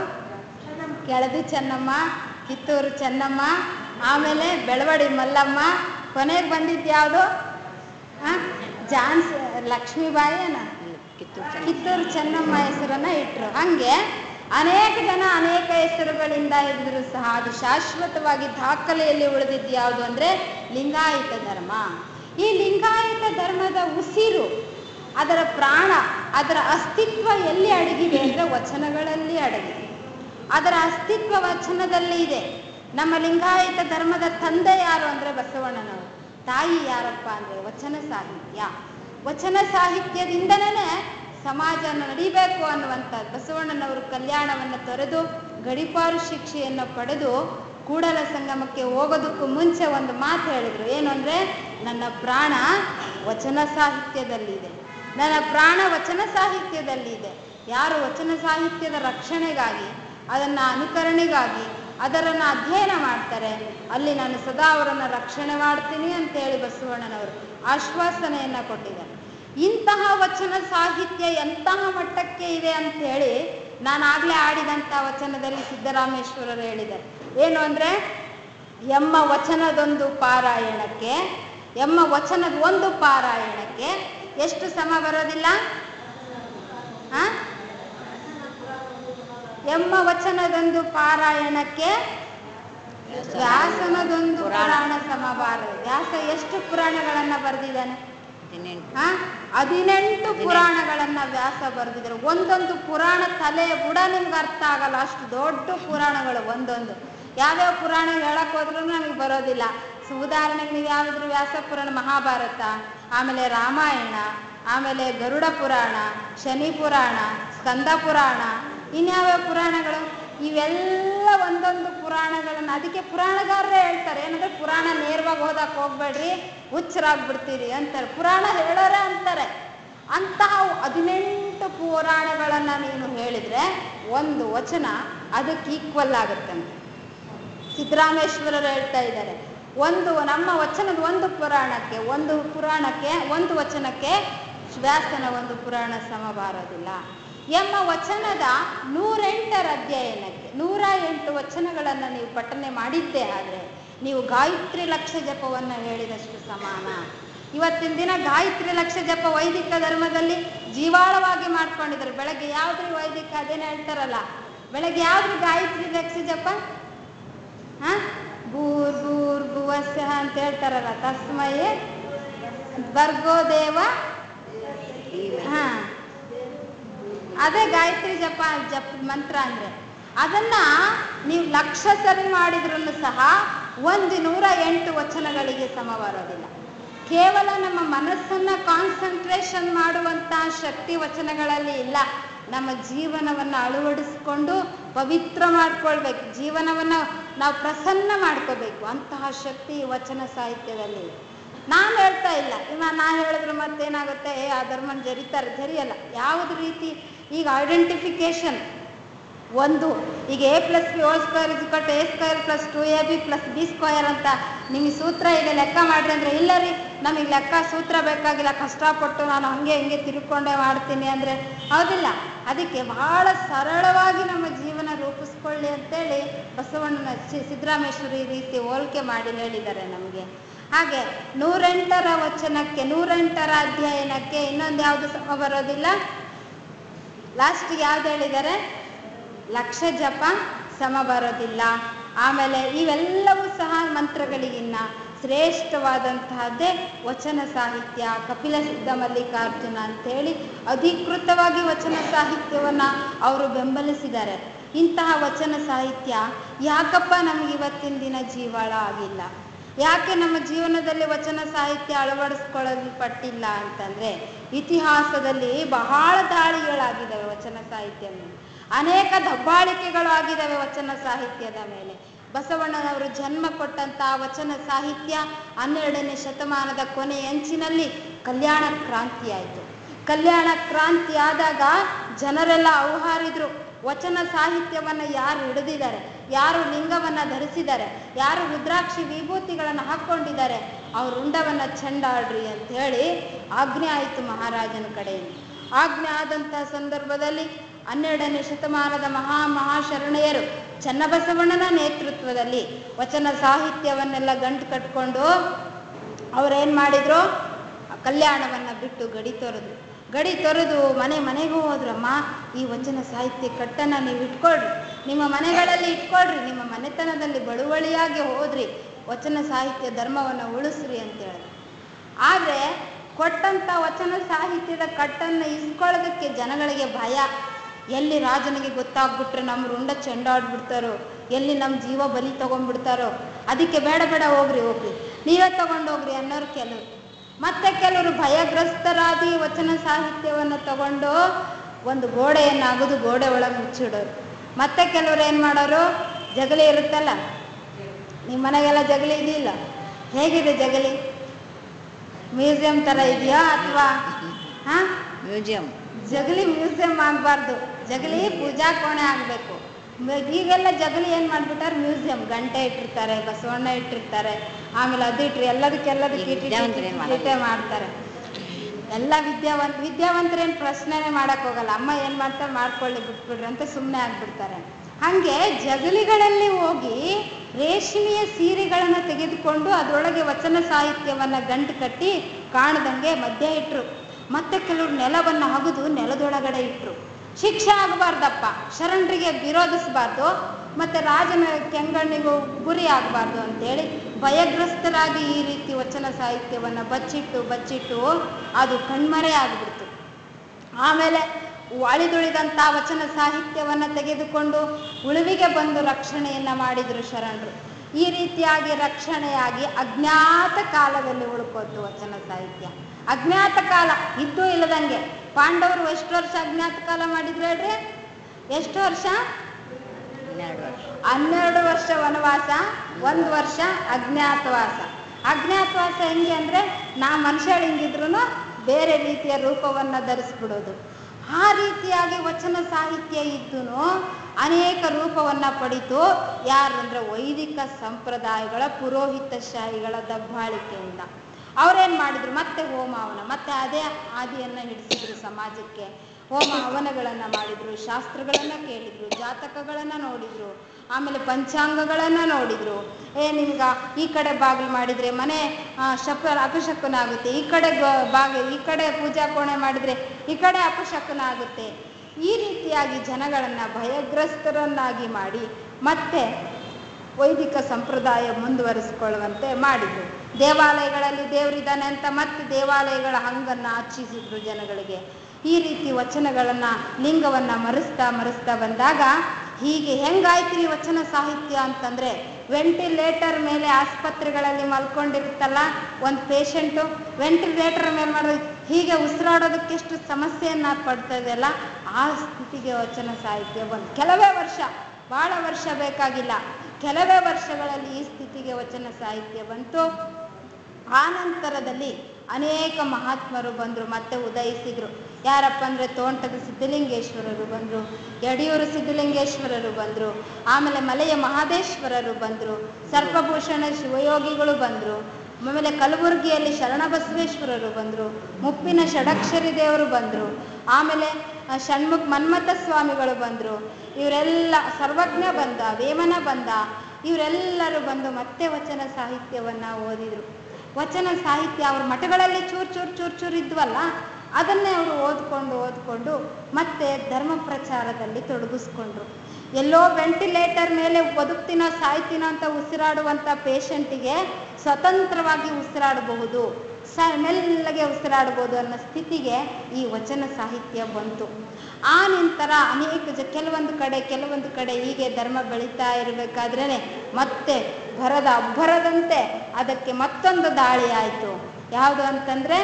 A: ಕೆಳದಿ ಚೆನ್ನಮ್ಮ ಕಿತ್ತೂರು ಚೆನ್ನಮ್ಮ ಆಮೇಲೆ ಬೆಳವಡಿ ಮಲ್ಲಮ್ಮ ಕೊನೆಗೆ ಬಂದಿದ್ದು ಯಾವುದು ಜಾನ್ಸ್ ಲಕ್ಷ್ಮೀಬಾಯಿನ ಕಿತ್ತೂರು ಚೆನ್ನಮ್ಮ ಹೆಸರನ್ನ ಇಟ್ರು ಹಂಗೆ ಅನೇಕ ಜನ ಅನೇಕ ಹೆಸರುಗಳಿಂದ ಇದ್ರು ಸಹ ಅದು ಶಾಶ್ವತವಾಗಿ ದಾಖಲೆಯಲ್ಲಿ ಉಳಿದಿದ್ದು ಯಾವುದು ಅಂದ್ರೆ ಲಿಂಗಾಯತ ಧರ್ಮ ಈ ಲಿಂಗಾಯತ ಧರ್ಮದ ಉಸಿರು ಅದರ ಪ್ರಾಣ ಅದರ ಅಸ್ತಿತ್ವ ಎಲ್ಲಿ ಅಡಗಿದೆ ಅಂದ್ರೆ ವಚನಗಳಲ್ಲಿ ಅಡಗಿದೆ ಅದರ ಅಸ್ತಿತ್ವ ವಚನದಲ್ಲಿ ಇದೆ ನಮ್ಮ ಲಿಂಗಾಯತ ಧರ್ಮದ ತಂದೆ ಯಾರು ಅಂದ್ರೆ ಬಸವಣ್ಣನವರು ತಾಯಿ ಯಾರಪ್ಪ ಅಂದ್ರೆ ವಚನ ಸಾಹಿತ್ಯ ವಚನ ಸಾಹಿತ್ಯದಿಂದನೇ ಸಮಾಜ ನಡಿಬೇಕು ಅನ್ನುವಂಥ ಬಸವಣ್ಣನವರು ಕಲ್ಯಾಣವನ್ನು ತೊರೆದು ಗಡಿಪಾರು ಶಿಕ್ಷೆಯನ್ನು ಪಡೆದು ಕೂಡಲ ಸಂಗಮಕ್ಕೆ ಹೋಗೋದಕ್ಕೂ ಮುಂಚೆ ಒಂದು ಮಾತು ಹೇಳಿದರು ಏನು ಅಂದರೆ ನನ್ನ ಪ್ರಾಣ ವಚನ ಸಾಹಿತ್ಯದಲ್ಲಿದೆ ನನ್ನ ಪ್ರಾಣ ವಚನ ಸಾಹಿತ್ಯದಲ್ಲಿದೆ ಯಾರು ವಚನ ಸಾಹಿತ್ಯದ ರಕ್ಷಣೆಗಾಗಿ ಅದನ್ನು ಅನುಕರಣೆಗಾಗಿ ಅದರನ್ನು ಅಧ್ಯಯನ ಮಾಡ್ತಾರೆ ಅಲ್ಲಿ ನಾನು ಸದಾ ಅವರನ್ನು ರಕ್ಷಣೆ ಮಾಡ್ತೀನಿ ಅಂತೇಳಿ ಬಸವಣ್ಣನವರು ಆಶ್ವಾಸನೆಯನ್ನು ಕೊಟ್ಟಿದ್ದಾರೆ ಇಂತಹ ವಚನ ಸಾಹಿತ್ಯ ಎಂತಹ ಮಟ್ಟಕ್ಕೆ ಇದೆ ಅಂತೇಳಿ ನಾನು ಆಗಲೇ ಆಡಿದಂಥ ವಚನದಲ್ಲಿ ಸಿದ್ದರಾಮೇಶ್ವರರು ಹೇಳಿದ್ದಾರೆ ಏನು ಅಂದರೆ ಎಮ್ಮ ವಚನದೊಂದು ಪಾರಾಯಣಕ್ಕೆ ಎಮ್ಮ ವಚನದ ಒಂದು ಪಾರಾಯಣಕ್ಕೆ ಎಷ್ಟು ಸಮ ಬರೋದಿಲ್ಲ ಆ? ಎಮ್ಮ ವಚನದೊಂದು ಪಾರಾಯಣಕ್ಕೆ ವ್ಯಾಸನದೊಂದು ಪುರಾಣ ಸಮ ಬಾರದು ವ್ಯಾಸ ಎಷ್ಟು ಪುರಾಣಗಳನ್ನ ಬರೆದಿದ್ದಾನೆ ಆ? ಹದಿನೆಂಟು ಪುರಾಣಗಳನ್ನ ವ್ಯಾಸ ಬರೆದಿದ್ದಾರೆ ಒಂದೊಂದು ಪುರಾಣ ತಲೆ ಬುಡ ನಿಮ್ಗೆ ಅರ್ಥ ಆಗಲ್ಲ ಅಷ್ಟು ದೊಡ್ಡ ಪುರಾಣಗಳು ಒಂದೊಂದು ಯಾವ್ಯಾವ ಪುರಾಣ ಹೇಳಕ್ ಹೋದ್ರೂ ನಮಗೆ ಬರೋದಿಲ್ಲ ಸೊ ಉದಾಹರಣೆಗೆ ನೀವು ಯಾವ್ದಾದ್ರು ವ್ಯಾಸ ಪುರಾಣ ಮಹಾಭಾರತ ಆಮೇಲೆ ರಾಮಾಯಣ ಆಮೇಲೆ ಗರುಡ ಪುರಾಣ ಶನಿ ಪುರಾಣ ಸ್ಕಂದ ಪುರಾಣ ಇನ್ಯಾವ್ಯಾವ ಪುರಾಣಗಳು ಇವೆಲ್ಲ ಒಂದೊಂದು ಪುರಾಣಗಳನ್ನ ಅದಕ್ಕೆ ಪುರಾಣಗಾರರೇ ಹೇಳ್ತಾರೆ ಏನಂದ್ರೆ ಪುರಾಣ ನೇರವಾಗಿ ಓದಕ್ ಹೋಗ್ಬೇಡ್ರಿ ಹುಚ್ಚರಾಗ್ಬಿಡ್ತೀರಿ ಅಂತಾರೆ ಪುರಾಣ ಹೇಳೋರೆ ಅಂತಾರೆ ಅಂತಹ ಹದಿನೆಂಟು ಪುರಾಣಗಳನ್ನ ನೀನು ಹೇಳಿದ್ರೆ ಒಂದು ವಚನ ಅದಕ್ಕೆ ಈಕ್ವಲ್ ಆಗುತ್ತಂತೆ ಸಿದ್ದರಾಮೇಶ್ವರರು ಹೇಳ್ತಾ ಇದ್ದಾರೆ ಒಂದು ನಮ್ಮ ವಚನದ ಒಂದು ಪುರಾಣಕ್ಕೆ ಒಂದು ಪುರಾಣಕ್ಕೆ ಒಂದು ವಚನಕ್ಕೆ ವ್ಯಾಸನ ಒಂದು ಪುರಾಣ ಸಮ ಬಾರೋದಿಲ್ಲ ಎಂಬ ವಚನದ ನೂರೆಂಟರ ಅಧ್ಯಯನಕ್ಕೆ ನೂರ ಎಂಟು ವಚನಗಳನ್ನು ನೀವು ಪಠನೆ ಮಾಡಿದ್ದೇ ಆದರೆ ನೀವು ಗಾಯತ್ರಿ ಲಕ್ಷ ಜಪವನ್ನು ಹೇಳಿದಷ್ಟು ಸಮಾನ ಇವತ್ತಿನ ದಿನ ಗಾಯತ್ರಿ ಲಕ್ಷ ಜಪ ವೈದಿಕ ಧರ್ಮದಲ್ಲಿ ಜೀವಾಳವಾಗಿ ಮಾಡ್ಕೊಂಡಿದ್ದಾರೆ ಬೆಳಗ್ಗೆ ಯಾವ್ದ್ರಿ ವೈದಿಕ ಅದೇನು ಹೇಳ್ತಾರಲ್ಲ ಬೆಳಗ್ಗೆ ಯಾವ್ದ್ರಿ ಗಾಯತ್ರಿ ಲಕ್ಷ ಜಪ ಹ ಭೂರ್ ಭೂರ್ ಭುವಸ್ಯ ಅಂತ ಹೇಳ್ತಾರಲ್ಲ ತಸ್ಮೈ ಬರ್ಗೋ ದೇವ ಹಾ ಅದೇ ಗಾಯತ್ರಿ ಜಪ ಜಪ ಮಂತ್ರ ಅಂದ್ರೆ ಅದನ್ನ ನೀವು ಲಕ್ಷ ಸರಿ ಮಾಡಿದ್ರು ಸಹ ಒಂದು ನೂರ ಎಂಟು ವಚನಗಳಿಗೆ ಸಮ ಬರೋದಿಲ್ಲ ಕೇವಲ ನಮ್ಮ ಮನಸ್ಸನ್ನ ಕಾನ್ಸಂಟ್ರೇಷನ್ ಮಾಡುವಂತಹ ಶಕ್ತಿ ವಚನಗಳಲ್ಲಿ ಇಲ್ಲ ನಮ್ಮ ಜೀವನವನ್ನು ಅಳವಡಿಸ್ಕೊಂಡು ಪವಿತ್ರ ಮಾಡ್ಕೊಳ್ಬೇಕು ಜೀವನವನ್ನು ನಾವು ಪ್ರಸನ್ನ ಮಾಡ್ಕೋಬೇಕು ಅಂತಹ ಶಕ್ತಿ ಈ ವಚನ ಸಾಹಿತ್ಯದಲ್ಲಿ ಇದೆ ನಾನು ಹೇಳ್ತಾ ಇಲ್ಲ ಇವ ನಾ ಹೇಳಿದ್ರೆ ಮತ್ತೇನಾಗುತ್ತೆ ಏ ಆ ಧರ್ಮನ ಜರಿತಾರೆ ಜರಿಯಲ್ಲ ಯಾವ್ದು ರೀತಿ ಈಗ ಐಡೆಂಟಿಫಿಕೇಶನ್ ಒಂದು ಈಗ A plus B whole square is equal to A square plus two A B plus B square ಅಂತ ನಿಮಗೆ ಸೂತ್ರ ಇದೆ ಲೆಕ್ಕ ಮಾಡ್ರಿ ಅಂದ್ರೆ ಇಲ್ಲ ರೀ ನಮಗೆ ಲೆಕ್ಕ ಸೂತ್ರ ಬೇಕಾಗಿಲ್ಲ ಕಷ್ಟಪಟ್ಟು ನಾನು ಹಂಗೆ ಹಿಂಗೆ ತಿರ್ಕೊಂಡೇ ಮಾಡ್ತೀನಿ ಅಂದರೆ ಹೌದಿಲ್ಲ ಅದಕ್ಕೆ ಬಹಳ ಸರಳವಾಗಿ ನಮ್ಮ ಜೀವನ ರೂಪಿಸ್ಕೊಳ್ಳಿ ಅಂತೇಳಿ ಬಸವಣ್ಣನ ಸಿ- ಸಿದ್ದರಾಮೇಶ್ವರ ಈ ರೀತಿ ಹೋಲಿಕೆ ಮಾಡಿ ಹೇಳಿದ್ದಾರೆ ನಮಗೆ ಹಾಗೆ ನೂರೆಂಟರ ವಚನಕ್ಕೆ ನೂರೆಂಟರ ಅಧ್ಯಯನಕ್ಕೆ ಇನ್ನೊಂದು ಯಾವುದು ಸಮ ಬರೋದಿಲ್ಲ ಲಾಸ್ಟ್ಗೆ ಯಾವ್ದು ಹೇಳಿದ್ದಾರೆ ಲಕ್ಷ ಜಪ ಸಮ ಬರೋದಿಲ್ಲ ಆಮೇಲೆ ಇವೆಲ್ಲವೂ ಸಹ ಮಂತ್ರಗಳಿಗಿನ್ನ ಶ್ರೇಷ್ಠವಾದಂತಹದ್ದೇ ವಚನ ಸಾಹಿತ್ಯ ಕಪಿಲ ಸಿದ್ಧ ಮಲ್ಲಿಕಾರ್ಜುನ ಅಂತೇಳಿ ಅಧಿಕೃತವಾಗಿ ವಚನ ಸಾಹಿತ್ಯವನ್ನ ಅವರು ಬೆಂಬಲಿಸಿದ್ದಾರೆ ಇಂತಹ ವಚನ ಸಾಹಿತ್ಯ ಯಾಕಪ್ಪ ನಮ್ಗೆ ಇವತ್ತಿನ ದಿನ ಜೀವಾಳ ಆಗಿಲ್ಲ ಯಾಕೆ ನಮ್ಮ ಜೀವನದಲ್ಲಿ ವಚನ ಸಾಹಿತ್ಯ ಅಳವಡಿಸ್ಕೊಳ್ಳಲ್ಪಟ್ಟಿಲ್ಲ ಅಂತಂದ್ರೆ ಇತಿಹಾಸದಲ್ಲಿ ಬಹಳ ದಾಳಿಗಳಾಗಿದ್ದಾವೆ ವಚನ ಸಾಹಿತ್ಯ ಮೇಲೆ ಅನೇಕ ದಬ್ಬಾಳಿಕೆಗಳು ಆಗಿದ್ದಾವೆ ವಚನ ಸಾಹಿತ್ಯದ ಮೇಲೆ ಬಸವಣ್ಣನವರು ಜನ್ಮ ಕೊಟ್ಟಂತಹ ವಚನ ಸಾಹಿತ್ಯ ಹನ್ನೆರಡನೇ ಶತಮಾನದ ಕೊನೆ ಅಂಚಿನಲ್ಲಿ ಕಲ್ಯಾಣ ಕ್ರಾಂತಿ ಆಯಿತು ಕಲ್ಯಾಣ ಕ್ರಾಂತಿ ಆದಾಗ ಜನರೆಲ್ಲ ಔಹಾರಿದ್ರು ವಚನ ಸಾಹಿತ್ಯವನ್ನ ಯಾರು ಹಿಡಿದಿದ್ದಾರೆ ಯಾರು ಲಿಂಗವನ್ನ ಧರಿಸಿದ್ದಾರೆ ಯಾರು ರುದ್ರಾಕ್ಷಿ ವಿಭೂತಿಗಳನ್ನು ಹಾಕ್ಕೊಂಡಿದ್ದಾರೆ ಅವ್ರ ರುಂಡವನ್ನ ಚೆಂಡಾಡ್ರಿ ಅಂತ ಹೇಳಿ ಆಜ್ಞೆ ಆಯಿತು ಮಹಾರಾಜನ ಕಡೆಯಿಂದ ಆಜ್ಞೆ ಆದಂತಹ ಸಂದರ್ಭದಲ್ಲಿ ಹನ್ನೆರಡನೇ ಶತಮಾನದ ಮಹಾ ಮಹಾಶರಣೆಯರು ಚನ್ನಬಸವಣ್ಣನ ನೇತೃತ್ವದಲ್ಲಿ ವಚನ ಸಾಹಿತ್ಯವನ್ನೆಲ್ಲ ಗಂಟು ಕಟ್ಕೊಂಡು ಅವ್ರೇನ್ ಮಾಡಿದ್ರು ಕಲ್ಯಾಣವನ್ನ ಬಿಟ್ಟು ಗಡಿ ತೊರೆದ್ರು ಗಡಿ ತೊರೆದು ಮನೆ ಮನೆಗೂ ಹೋದ್ರಮ್ಮ ಈ ವಚನ ಸಾಹಿತ್ಯ ಕಟ್ಟನ್ನ ನೀವು ಇಟ್ಕೊಳ್ರಿ ನಿಮ್ಮ ಮನೆಗಳಲ್ಲಿ ಇಟ್ಕೊಳ್ರಿ ನಿಮ್ಮ ಮನೆತನದಲ್ಲಿ ಬಳುವಳಿಯಾಗಿ ಹೋದ್ರಿ ವಚನ ಸಾಹಿತ್ಯ ಧರ್ಮವನ್ನು ಉಳಿಸ್ರಿ ಅಂತ ಹೇಳಿದ್ರು ಆದ್ರೆ ಕೊಟ್ಟಂತ ವಚನ ಸಾಹಿತ್ಯದ ಕಟ್ಟನ್ನು ಇಸ್ಕೊಳ್ಳೋದಕ್ಕೆ ಜನಗಳಿಗೆ ಭಯ ಎಲ್ಲಿ ರಾಜನಿಗೆ ಗೊತ್ತಾಗ್ಬಿಟ್ರೆ ನಮ್ಮ ರುಂಡ ಚೆಂಡಾಡ್ಬಿಡ್ತಾರೋ ಎಲ್ಲಿ ನಮ್ಮ ಜೀವ ಬಲಿ ತಗೊಂಡ್ಬಿಡ್ತಾರೋ ಅದಕ್ಕೆ ಬೇಡ ಬೇಡ ಹೋಗ್ರಿ ಹೋಗ್ರಿ ನೀವೇ ತಗೊಂಡೋಗ್ರಿ ಅನ್ನೋರು ಕೆಲವರು ಮತ್ತೆ ಕೆಲವರು ಭಯಗ್ರಸ್ತರಾದಿ ವಚನ ಸಾಹಿತ್ಯವನ್ನು ತಗೊಂಡು ಒಂದು ಗೋಡೆಯನ್ನು ಅಗದು ಗೋಡೆ ಒಳಗೆ ಮುಚ್ಚಿಡೋರು ಮತ್ತೆ ಕೆಲವ್ರು ಏನು ಮಾಡೋರು ಜಗಲಿ ಇರುತ್ತಲ್ಲ ನಿಮ್ಮ ಮನೆಗೆಲ್ಲ ಜಗಲಿ ಇದೆಯಿಲ್ಲ ಹೇಗಿದೆ ಜಗಲಿ ಮ್ಯೂಸಿಯಂ ಥರ ಇದೆಯಾ ಅಥವಾ ಹಾಂ
C: ಮ್ಯೂಸಿಯಂ
A: ಜಗಲಿ ಮ್ಯೂಸಿಯಂ ಆಗಬಾರ್ದು ಜಗಲಿ ಪೂಜಾ ಕೋಣೆ ಆಗಬೇಕು ಈಗೆಲ್ಲ ಜಗಲಿ ಏನು ಮಾಡ್ಬಿಟ್ಟಾರೆ ಮ್ಯೂಸಿಯಂ ಗಂಟೆ ಇಟ್ಟಿರ್ತಾರೆ ಬಸವಣ್ಣ ಇಟ್ಟಿರ್ತಾರೆ ಆಮೇಲೆ ಅದು ಇಟ್ರಿ ಎಲ್ಲದಕ್ಕೆಲ್ಲದಕ್ಕೆ
C: ಈಗ ವಿದ್ಯಾವಂತರು ಏನ್ ಮಾಡೋದು?
A: ಇಟ್ಟೆ ಮಾಡ್ತಾರೆ ಎಲ್ಲ ವಿದ್ಯಾವಂತ ವಿದ್ಯಾವಂತರೇನು ಪ್ರಶ್ನೆನೇ ಮಾಡಕ್ ಹೋಗಲ್ಲ ಅಮ್ಮ ಏನು ಮಾಡ್ತಾರೆ ಮಾಡ್ಕೊಳ್ಳಿ ಬಿಟ್ಬಿಡ್ರಿ ಅಂತ ಸುಮ್ಮನೆ ಆಗ್ಬಿಡ್ತಾರೆ ಹಾಗೆ ಜಗಲಿಗಳಲ್ಲಿ ಹೋಗಿ ರೇಷ್ಮೆಯ ಸೀರೆಗಳನ್ನು ತೆಗೆದುಕೊಂಡು ಅದರೊಳಗೆ ವಚನ ಸಾಹಿತ್ಯವನ್ನ ಗಂಟು ಕಟ್ಟಿ ಕಾಣದಂಗೆ ಮಧ್ಯ ಇಟ್ರು ಮತ್ತೆ ಕೆಲವರು ನೆಲವನ್ನು ಅಗದು ನೆಲದೊಳಗಡೆ ಇಟ್ರು ಶಿಕ್ಷೆ ಆಗಬಾರ್ದಪ್ಪ ಶರಣರಿಗೆ ವಿರೋಧಿಸಬಾರ್ದು ಮತ್ತೆ ರಾಜನ ಕೆಂಗಣ್ಣಿಗೂ ಗುರಿ ಆಗಬಾರ್ದು ಅಂತೇಳಿ ಭಯಗ್ರಸ್ತರಾಗಿ ಈ ರೀತಿ ವಚನ ಸಾಹಿತ್ಯವನ್ನ ಬಚ್ಚಿಟ್ಟು ಬಚ್ಚಿಟ್ಟು ಅದು ಕಣ್ಮರೆ ಆಗಿಬಿಡ್ತು ಆಮೇಲೆ ಅಳಿದುಳಿದಂಥ ವಚನ ಸಾಹಿತ್ಯವನ್ನ ತೆಗೆದುಕೊಂಡು ಉಳುವಿಗೆ ಬಂದು ರಕ್ಷಣೆಯನ್ನ ಮಾಡಿದ್ರು ಶರಣರು ಈ ರೀತಿಯಾಗಿ ರಕ್ಷಣೆಯಾಗಿ ಅಜ್ಞಾತ ಕಾಲದಲ್ಲಿ ಉಳ್ಕೋತು ವಚನ ಸಾಹಿತ್ಯ ಅಜ್ಞಾತ ಕಾಲ ಇದ್ದೂ ಇಲ್ಲದಂಗೆ ಪಾಂಡವರು ಎಷ್ಟು ವರ್ಷ ಅಜ್ಞಾತ ಕಾಲ ಮಾಡಿದ್ರು ಹೇಳ್ರಿ ಎಷ್ಟು ವರ್ಷ
C: ಹನ್ನೆರಡು ವರ್ಷ
A: ಹನ್ನೆರಡು ವರ್ಷ ವನವಾಸ ಒಂದು ವರ್ಷ ಅಜ್ಞಾತವಾಸ ಅಜ್ಞಾತವಾಸ ಹೆಂಗೆ ಅಂದ್ರೆ ನಾ ಮನುಷ್ಯ ಹಿಂಗಿದ್ರು ಬೇರೆ ರೀತಿಯ ರೂಪವನ್ನ ಧರಿಸ್ಬಿಡೋದು ಆ ರೀತಿಯಾಗಿ ವಚನ ಸಾಹಿತ್ಯ ಇದ್ದು ಅನೇಕ ರೂಪವನ್ನ ಪಡಿತು ಯಾರು ಅಂದ್ರೆ ವೈದಿಕ ಸಂಪ್ರದಾಯಗಳ ಪುರೋಹಿತಶಾಹಿಗಳ ದಬ್ಬಾಳಿಕೆಯಿಂದ ಅವ್ರೇನ್ ಮಾಡಿದ್ರು ಮತ್ತೆ ಹೋಮ ಹವನ ಮತ್ತೆ ಅದೇ ಆದಿಯನ್ನ ಹಿಡಿಸಿದ್ರು ಸಮಾಜಕ್ಕೆ ಹೋಮ ಹವನಗಳನ್ನ ಮಾಡಿದ್ರು ಶಾಸ್ತ್ರಗಳನ್ನ ಕೇಳಿದ್ರು ಜಾತಕಗಳನ್ನ ನೋಡಿದ್ರು ಆಮೇಲೆ ಪಂಚಾಂಗಗಳನ್ನ ನೋಡಿದ್ರು ಏ ನಿಮ್ಗ ಈ ಕಡೆ ಬಾಗಿಲು ಮಾಡಿದ್ರೆ ಮನೆ ಆ, ಶಪ ಅಪಶಕುನ ಆಗುತ್ತೆ ಈ ಕಡೆ ಗ- ಬಾಗಿ ಈ ಕಡೆ ಪೂಜಾ ಕೋಣೆ ಮಾಡಿದ್ರೆ ಈ ಕಡೆ ಅಪಶಕುನ ಆಗುತ್ತೆ ಈ ರೀತಿಯಾಗಿ ಜನಗಳನ್ನ ಭಯಗ್ರಸ್ತರನ್ನಾಗಿ ಮಾಡಿ ಮತ್ತೆ ವೈದಿಕ ಸಂಪ್ರದಾಯ ಮುಂದುವರಿಸಿಕೊಳ್ಳುವಂತೆ ಮಾಡಿದ್ರು ದೇವಾಲಯಗಳಲ್ಲಿ ದೇವರಿದ್ದಾನೆ ಅಂತ ಮತ್ತೆ ದೇವಾಲಯಗಳ ಹಂಗನ್ನ ಆಚರಿಸಿದ್ರು ಜನಗಳಿಗೆ ಈ ರೀತಿ ವಚನಗಳನ್ನ ಲಿಂಗವನ್ನ ಮರೆಸ್ತಾ ಮರೆಸ್ತಾ ಬಂದಾಗ ಹೀಗೆ ಹೆಂಗಾಯ್ತು ಈ ವಚನ ಸಾಹಿತ್ಯ ಅಂತಂದ್ರೆ ವೆಂಟಿಲೇಟರ್ ಮೇಲೆ ಆಸ್ಪತ್ರೆಗಳಲ್ಲಿ ಮಲ್ಕೊಂಡಿರುತ್ತಲ್ಲ ಒಂದು ಪೇಷಂಟು ವೆಂಟಿಲೇಟರ್ ಮೇಲೆ ಮಾಡೋದು ಹೀಗೆ ಉಸಿರಾಡೋದಕ್ಕೆ ಎಷ್ಟು ಸಮಸ್ಯೆಯನ್ನ ಪಡ್ತಾ ಇದೆಯಲ್ಲ ಆ ಸ್ಥಿತಿಗೆ ವಚನ ಸಾಹಿತ್ಯ ಬಂತು ಕೆಲವೇ ವರ್ಷ ಬಹಳ ವರ್ಷ ಬೇಕಾಗಿಲ್ಲ ಕೆಲವೇ ವರ್ಷಗಳಲ್ಲಿ ಈ ಸ್ಥಿತಿಗೆ ವಚನ ಸಾಹಿತ್ಯ ಬಂತು ಆ ನಂತರದಲ್ಲಿ ಅನೇಕ ಮಹಾತ್ಮರು ಬಂದರು ಮತ್ತೆ ಉದಯಿಸಿದ್ರು ಯಾರಪ್ಪ ಅಂದರೆ ತೋಂಟದ ಸಿದ್ಧಲಿಂಗೇಶ್ವರರು ಬಂದರು ಯಡಿಯೂರು ಸಿದ್ಧಲಿಂಗೇಶ್ವರರು ಬಂದರು ಆಮೇಲೆ ಮಲೆಯ ಮಹಾದೇಶ್ವರರು ಬಂದರು ಸರ್ಪಭೂಷಣ ಶಿವಯೋಗಿಗಳು ಬಂದರು ಆಮೇಲೆ ಕಲಬುರಗಿಯಲ್ಲಿ ಶರಣಬಸವೇಶ್ವರರು ಬಂದರು ಮುಪ್ಪಿನ ಷಡಕ್ಷರಿ ದೇವರು ಬಂದರು ಆಮೇಲೆ ಆ, ಷಣ್ಮುಖ ಮನ್ಮಥ ಸ್ವಾಮಿಗಳು ಬಂದರು ಇವರೆಲ್ಲ ಸರ್ವಜ್ಞ ಬಂದ ವೇಮನ ಬಂದ ಇವರೆಲ್ಲರೂ ಬಂದು ಮತ್ತೆ ವಚನ ಸಾಹಿತ್ಯವನ್ನ ಓದಿದ್ರು ವಚನ ಸಾಹಿತ್ಯ ಅವ್ರ ಮಠಗಳಲ್ಲಿ ಚೂರ್ ಚೂರ್ ಚೂರ್ ಚೂರ್ ಇದ್ವಲ್ಲ ಅದನ್ನೇ ಅವರು ಓದ್ಕೊಂಡು ಓದ್ಕೊಂಡು ಮತ್ತೆ ಧರ್ಮ ಪ್ರಚಾರದಲ್ಲಿ ತೊಡಗಿಸ್ಕೊಂಡ್ರು ಎಲ್ಲೋ ವೆಂಟಿಲೇಟರ್ ಮೇಲೆ ಬದುಕ್ತೀನೋ ಸಾಯ್ತೀನೋ ಅಂತ ಉಸಿರಾಡುವಂಥ ಪೇಷಂಟಿಗೆ ಸ್ವತಂತ್ರವಾಗಿ ಉಸಿರಾಡಬಹುದು ಸ ಮೆಲ್ಲಗೆ ಉಸಿರಾಡ್ಬೋದು ಅನ್ನೋ ಸ್ಥಿತಿಗೆ ಈ ವಚನ ಸಾಹಿತ್ಯ ಬಂತು ಆ ನಂತರ ಅನೇಕ ಜ ಕೆಲವೊಂದು ಕಡೆ ಕೆಲವೊಂದು ಕಡೆ ಹೀಗೆ ಧರ್ಮ ಬೆಳೀತಾ ಇರಬೇಕಾದ್ರೇ ಮತ್ತೆ ಭರದ ಅಬ್ಬರದಂತೆ ಅದಕ್ಕೆ ಮತ್ತೊಂದು ದಾಳಿ ಆಯಿತು ಯಾವುದು ಅಂತಂದ್ರೆ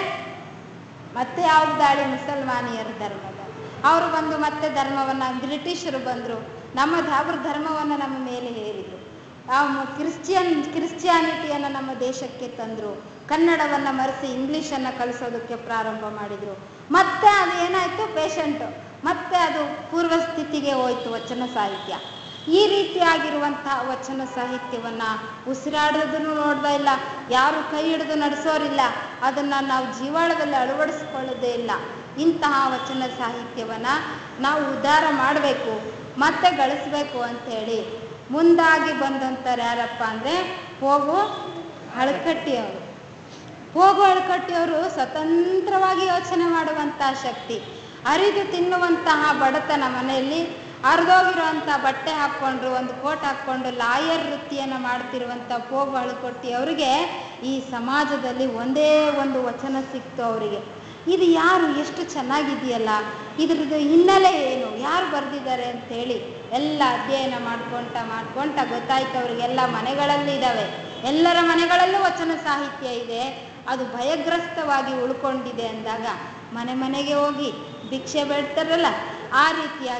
A: ಮತ್ತೆ ಯಾವ್ದು ದಾಳಿ ಮುಸಲ್ಮಾನಿಯರ ಧರ್ಮದ ಅವರು ಬಂದು ಮತ್ತೆ ಧರ್ಮವನ್ನ ಬ್ರಿಟಿಷರು ಬಂದರು ನಮ್ಮ ಅವ್ರ ಧರ್ಮವನ್ನ ನಮ್ಮ ಮೇಲೆ ಹೇರಿದ್ರು ಆ ಮ- ಕ್ರಿಶ್ಚಿಯನ್ ಕ್ರಿಶ್ಚಿಯಾನಿಟಿಯನ್ನು ನಮ್ಮ ದೇಶಕ್ಕೆ ತಂದರು ಕನ್ನಡವನ್ನು ಮರೆಸಿ ಇಂಗ್ಲೀಷನ್ನು ಕಲಿಸೋದಕ್ಕೆ ಪ್ರಾರಂಭ ಮಾಡಿದರು ಮತ್ತೆ ಅದು ಏನಾಯಿತು ಪೇಷಂಟು ಮತ್ತೆ ಅದು ಪೂರ್ವ ಸ್ಥಿತಿಗೆ ಹೋಯ್ತು ವಚನ ಸಾಹಿತ್ಯ ಈ ರೀತಿಯಾಗಿರುವಂತಹ ವಚನ ಸಾಹಿತ್ಯವನ್ನ ಉಸಿರಾಡೋದನ್ನು ನೋಡ್ತಾ ಇಲ್ಲ ಯಾರು ಕೈ ಹಿಡಿದು ನಡೆಸೋರಿಲ್ಲ ಅದನ್ನ ನಾವು ಜೀವಾಳದಲ್ಲಿ ಅಳವಡಿಸ್ಕೊಳ್ಳೋದೇ ಇಲ್ಲ ಇಂತಹ ವಚನ ಸಾಹಿತ್ಯವನ್ನ ನಾವು ಉದ್ಧಾರ ಮಾಡಬೇಕು ಮತ್ತೆ ಗಳಿಸ್ಬೇಕು ಅಂತೇಳಿ ಮುಂದಾಗಿ ಬಂದಂಥವ್ರು ಯಾರಪ್ಪ ಅಂದರೆ ಹೋಗು ಹಳಕಟ್ಟಿಯವರು ಹೋಗು ಹಳಕಟ್ಟಿಯವರು ಸ್ವತಂತ್ರವಾಗಿ ಯೋಚನೆ ಮಾಡುವಂತಹ ಶಕ್ತಿ ಅರಿದು ತಿನ್ನುವಂತಹ ಬಡತನ ಮನೆಯಲ್ಲಿ ಅರ್ಧೋಗಿರುವಂಥ ಬಟ್ಟೆ ಹಾಕ್ಕೊಂಡ್ರು ಒಂದು ಕೋಟ್ ಹಾಕ್ಕೊಂಡು ಲಾಯರ್ ವೃತ್ತಿಯನ್ನು ಮಾಡ್ತಿರುವಂಥ ಹೋಗು ಹಳಕೊಟ್ಟಿ ಅವರಿಗೆ ಈ ಸಮಾಜದಲ್ಲಿ ಒಂದೇ ಒಂದು ವಚನ ಸಿಕ್ತು ಅವರಿಗೆ ಇದು ಯಾರು ಎಷ್ಟು ಚೆನ್ನಾಗಿದೆಯಲ್ಲ ಇದ್ರದ್ದು ಹಿನ್ನೆಲೆ ಏನು ಯಾರು ಬರೆದಿದ್ದಾರೆ ಅಂತೇಳಿ ಎಲ್ಲ ಅಧ್ಯಯನ ಮಾಡ್ಕೊಂತ ಮಾಡ್ಕೊಂತ ಗೊತ್ತಾಯ್ತು ಅವರಿಗೆಲ್ಲ ಮನೆಗಳಲ್ಲಿ ಇದ್ದಾವೆ ಎಲ್ಲರ ಮನೆಗಳಲ್ಲೂ ವಚನ ಸಾಹಿತ್ಯ ಇದೆ ಅದು ಭಯಗ್ರಸ್ತವಾಗಿ ಉಳ್ಕೊಂಡಿದೆ ಅಂದಾಗ ಮನೆ ಮನೆಗೆ ಹೋಗಿ ಭಿಕ್ಷೆ ಬೇಡ್ತಾರಲ್ಲ ಆ ರೀತಿಯಾಗಿ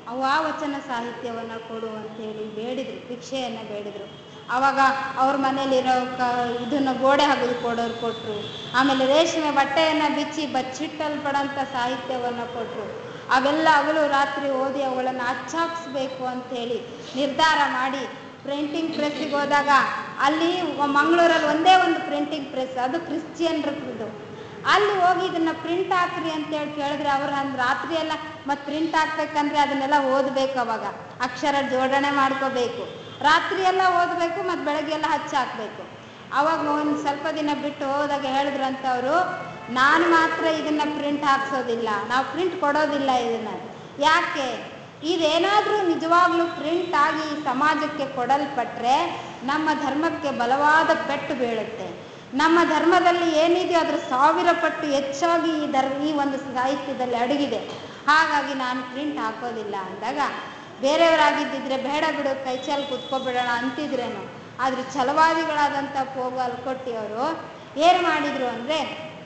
A: ಅವು ಆ ವಚನ ಸಾಹಿತ್ಯವನ್ನು ಕೊಡು ಅಂತೇಳಿ ಬೇಡಿದರು ಭಿಕ್ಷೆಯನ್ನು ಬೇಡಿದರು ಆವಾಗ ಅವ್ರ ಮನೇಲಿರೋ ಕ ಇದನ್ನು ಗೋಡೆ ಹಗದು ಕೊಡೋರು ಕೊಟ್ಟರು ಆಮೇಲೆ ರೇಷ್ಮೆ ಬಟ್ಟೆಯನ್ನು ಬಿಚ್ಚಿ ಬಚ್ಚಿಟ್ಟಲ್ಪಡಂಥ ಸಾಹಿತ್ಯವನ್ನು ಕೊಟ್ಟರು ಅವೆಲ್ಲ ಹಗಲು ರಾತ್ರಿ ಓದಿ ಅವುಗಳನ್ನು ಅಚ್ಚಾಕ್ಸ್ಬೇಕು ಅಂಥೇಳಿ ನಿರ್ಧಾರ ಮಾಡಿ ಪ್ರಿಂಟಿಂಗ್ ಪ್ರೆಸ್ಸಿಗೆ ಹೋದಾಗ ಅಲ್ಲಿ ಮಂಗಳೂರಲ್ಲಿ ಒಂದೇ ಒಂದು ಪ್ರಿಂಟಿಂಗ್ ಪ್ರೆಸ್ ಅದು ಕ್ರಿಶ್ಚಿಯನ್ರದ್ದು ಅಲ್ಲಿ ಹೋಗಿ ಇದನ್ನ ಪ್ರಿಂಟ್ ಹಾಕ್ರಿ ಅಂತೇಳಿ ಕೇಳಿದ್ರೆ ಅವ್ರು ಅಂದ್ ರಾತ್ರಿ ಎಲ್ಲ ಮತ್ತೆ ಪ್ರಿಂಟ್ ಹಾಕ್ಬೇಕಂದ್ರೆ ಅದನ್ನೆಲ್ಲ ಓದಬೇಕು ಅವಾಗ ಅಕ್ಷರ ಜೋಡಣೆ ಮಾಡ್ಕೋಬೇಕು ರಾತ್ರಿ ಎಲ್ಲ ಓದಬೇಕು ಮತ್ತು ಬೆಳಗ್ಗೆ ಎಲ್ಲ ಹಚ್ಚಿ ಹಾಕ್ಬೇಕು ಅವಾಗ ಒಂದು ಸ್ವಲ್ಪ ದಿನ ಬಿಟ್ಟು ಹೋದಾಗ ಹೇಳಿದ್ರಂತ ಅವರು ನಾನು ಮಾತ್ರ ಇದನ್ನ ಪ್ರಿಂಟ್ ಹಾಕ್ಸೋದಿಲ್ಲ ನಾವು ಪ್ರಿಂಟ್ ಕೊಡೋದಿಲ್ಲ ಇದನ್ನ ಯಾಕೆ ಇದೇನಾದರೂ ನಿಜವಾಗ್ಲೂ ಪ್ರಿಂಟ್ ಆಗಿ ಈ ಸಮಾಜಕ್ಕೆ ಕೊಡಲ್ಪಟ್ರೆ ನಮ್ಮ ಧರ್ಮಕ್ಕೆ ಬಲವಾದ ಪೆಟ್ಟು ಬೀಳುತ್ತೆ ನಮ್ಮ ಧರ್ಮದಲ್ಲಿ ಏನಿದೆಯೋ ಅದ್ರ ಸಾವಿರ ಪಟ್ಟು ಹೆಚ್ಚಾಗಿ ಈ ಧರ್ ಈ ಒಂದು ಸಾಹಿತ್ಯದಲ್ಲಿ ಅಡಗಿದೆ ಹಾಗಾಗಿ ನಾನು ಪ್ರಿಂಟ್ ಹಾಕೋದಿಲ್ಲ ಅಂದಾಗ ಬೇರೆಯವರಾಗಿದ್ದಿದ್ರೆ ಬೇಡ ಬಿಡು ಕೈ ಚಾಲ್ ಕುತ್ಕೊಬಿಡೋಣ ಅಂತಿದ್ರೇನು ಆದ್ರೆ ಛಲವಾದಿಗಳಾದಂಥ ಪೋಗಲ್ ಕೊಟ್ಟಿಯವರು ಏನು ಮಾಡಿದ್ರು ಅಂದರೆ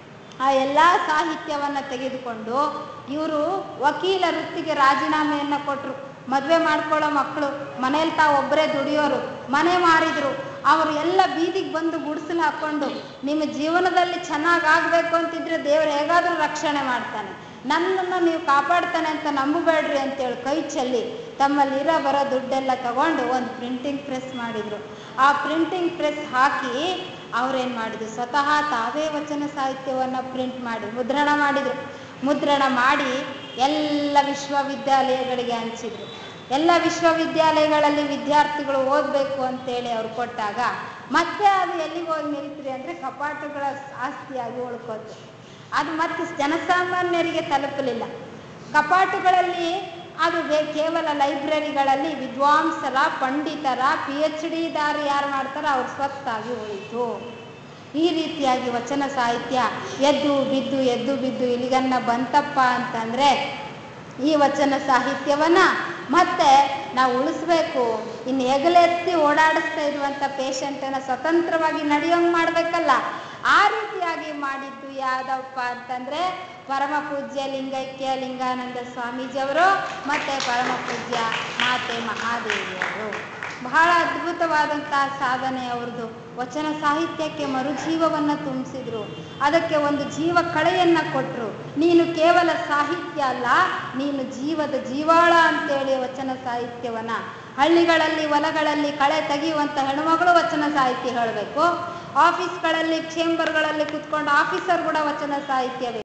A: ಆ ಎಲ್ಲ ಸಾಹಿತ್ಯವನ್ನು ತೆಗೆದುಕೊಂಡು ಇವರು ವಕೀಲ ವೃತ್ತಿಗೆ ರಾಜೀನಾಮೆಯನ್ನು ಕೊಟ್ಟರು ಮದುವೆ ಮಾಡ್ಕೊಳ್ಳೋ ಮಕ್ಕಳು ಮನೇಲಿ ತಾವು ಒಬ್ಬರೇ ದುಡಿಯೋರು ಮನೆ ಮಾರಿದ್ರು ಅವರು ಎಲ್ಲ ಬೀದಿಗೆ ಬಂದು ಗುಡಿಸಲು ಹಾಕ್ಕೊಂಡು ನಿಮ್ಮ ಜೀವನದಲ್ಲಿ ಚೆನ್ನಾಗಿ ಆಗಬೇಕು ಅಂತಿದ್ರೆ ದೇವ್ರು ಹೇಗಾದರೂ ರಕ್ಷಣೆ ಮಾಡ್ತಾನೆ ನನ್ನನ್ನು ನೀವು ಕಾಪಾಡ್ತಾನೆ ಅಂತ ನಂಬಬೇಡ್ರಿ ಅಂತೇಳಿ ಕೈ ಚೆಲ್ಲಿ ತಮ್ಮಲ್ಲಿರೋ ಬರೋ ದುಡ್ಡೆಲ್ಲ ತಗೊಂಡು ಒಂದು ಪ್ರಿಂಟಿಂಗ್ ಪ್ರೆಸ್ ಮಾಡಿದರು ಆ ಪ್ರಿಂಟಿಂಗ್ ಪ್ರೆಸ್ ಹಾಕಿ ಅವ್ರೇನು ಮಾಡಿದ್ರು ಸ್ವತಃ ತಾವೇ ವಚನ ಸಾಹಿತ್ಯವನ್ನು ಪ್ರಿಂಟ್ ಮಾಡಿ ಮುದ್ರಣ ಮಾಡಿದರು ಮುದ್ರಣ ಮಾಡಿ ಎಲ್ಲ ವಿಶ್ವವಿದ್ಯಾಲಯಗಳಿಗೆ ಹಂಚಿದ್ರು ಎಲ್ಲ ವಿಶ್ವವಿದ್ಯಾಲಯಗಳಲ್ಲಿ ವಿದ್ಯಾರ್ಥಿಗಳು ಓದಬೇಕು ಅಂತೇಳಿ ಅವ್ರು ಕೊಟ್ಟಾಗ ಮತ್ತೆ ಅದು ಎಲ್ಲಿಗೆ ಹೋಗಿ ನಿಲ್ತ್ರಿ ಅಂದರೆ ಕಪಾಟುಗಳ ಆಸ್ತಿಯಾಗಿ ಉಳ್ಕೋತು ಅದು ಮತ್ತೆ ಜನಸಾಮಾನ್ಯರಿಗೆ ತಲುಪಲಿಲ್ಲ ಕಪಾಟುಗಳಲ್ಲಿ ಅದು ಬೇ- ಕೇವಲ ಲೈಬ್ರರಿಗಳಲ್ಲಿ ವಿದ್ವಾಂಸರ ಪಂಡಿತರ ಪಿ ಎಚ್ ಡಿದಾರು ಯಾರು ಮಾಡ್ತಾರೋ ಅವ್ರ ಸ್ವತ್ತಾಗಿ ಉಳಿತು ಈ ರೀತಿಯಾಗಿ ವಚನ ಸಾಹಿತ್ಯ ಎದ್ದು ಬಿದ್ದು ಎದ್ದು ಬಿದ್ದು ಇಲ್ಲಿಗನ್ನ ಬಂತಪ್ಪ ಅಂತಂದ್ರೆ ಈ ವಚನ ಸಾಹಿತ್ಯವನ್ನ ಮತ್ತೆ ನಾವು ಉಳಿಸ್ಬೇಕು ಇನ್ನು ಹೆಗಲೆತ್ತಿ ಓಡಾಡಿಸ್ತಾ ಇರುವಂಥ ಪೇಷಂಟನ್ನು ಸ್ವತಂತ್ರವಾಗಿ ನಡೆಯೋಂಗೆ ಮಾಡಬೇಕಲ್ಲ ಆ ರೀತಿಯಾಗಿ ಮಾಡಿದ್ದು ಯಾವ್ದಪ್ಪ ಅಂತಂದ್ರೆ ಪರಮ ಪೂಜ್ಯ ಲಿಂಗೈಕ್ಯ ಲಿಂಗಾನಂದ ಸ್ವಾಮೀಜಿಯವರು ಮತ್ತೆ ಪರಮ ಪೂಜ್ಯ ಮಾತೆ ಮಹಾದೇವಿಯವರು ಬಹಳ ಅದ್ಭುತವಾದಂತಹ ಸಾಧನೆ ಅವ್ರದ್ದು ವಚನ ಸಾಹಿತ್ಯಕ್ಕೆ ಮರುಜೀವವನ್ನು ತುಂಬಿಸಿದ್ರು ಅದಕ್ಕೆ ಒಂದು ಜೀವ ಕಳೆಯನ್ನ ಕೊಟ್ಟರು ನೀನು ಕೇವಲ ಸಾಹಿತ್ಯ ಅಲ್ಲ ನೀನು ಜೀವದ ಜೀವಾಳ ಅಂತೇಳಿ ವಚನ ಸಾಹಿತ್ಯವನ್ನ ಹಳ್ಳಿಗಳಲ್ಲಿ ಹೊಲಗಳಲ್ಲಿ ಕಳೆ ತೆಗೆಯುವಂಥ ಹೆಣ್ಮಗಳು ವಚನ ಸಾಹಿತ್ಯ ಹೇಳಬೇಕು ಆಫೀಸ್ಗಳಲ್ಲಿ ಚೇಂಬರ್ಗಳಲ್ಲಿ ಕುತ್ಕೊಂಡು ಆಫೀಸರ್ ಕೂಡ ವಚನ ಸಾಹಿತ್ಯ